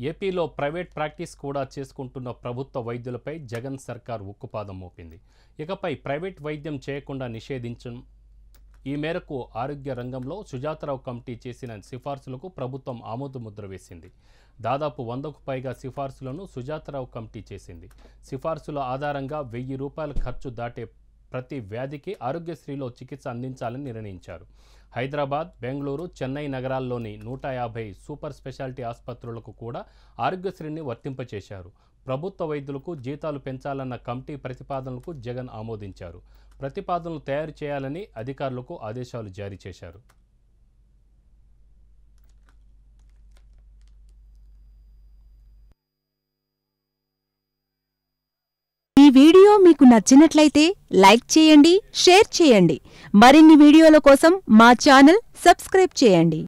ఏపీలో private practice కూడా చేసుకుంటున్న ప్రభుత్వ వైద్యులపై జగన్ సర్కార్ ఉక్కుపాదం మోపింది ఇకపై ప్రైవేట్ వైద్యం చేయకుండా నిషేధించం ఈ మేరకు ఆరోగ్య రంగంలో సుజాతరావు కమిటీ చేసిన సిఫార్సులకు ప్రభుత్వం ఆమోదముద్ర వేసింది దాదాపు వందకు పైగా సిఫార్సులను సుజాతరావు కమిటీ చేసింది సిఫార్సుల ఆధారంగా వెయ్యి రూపాయల ఖర్చు దాటే ప్రతి వ్యాధికి ఆరోగ్యశ్రీలో చికిత్స అందించాలని నిర్ణయించారు హైదరాబాద్ బెంగళూరు చెన్నై నగరాల్లోని నూట యాభై సూపర్ స్పెషాలిటీ ఆసుపత్రులకు కూడా ఆరోగ్యశ్రీని వర్తింపచేశారు ప్రభుత్వ వైద్యులకు జీతాలు పెంచాలన్న కమిటీ ప్రతిపాదనలకు జగన్ ఆమోదించారు ప్రతిపాదనలు తయారు చేయాలని అధికారులకు ఆదేశాలు జారీ చేశారు ఈ వీడియో మీకు నచ్చినట్లయితే లైక్ చేయండి షేర్ చేయండి మరిన్ని వీడియోల కోసం మా ఛానల్ సబ్స్క్రైబ్ చేయండి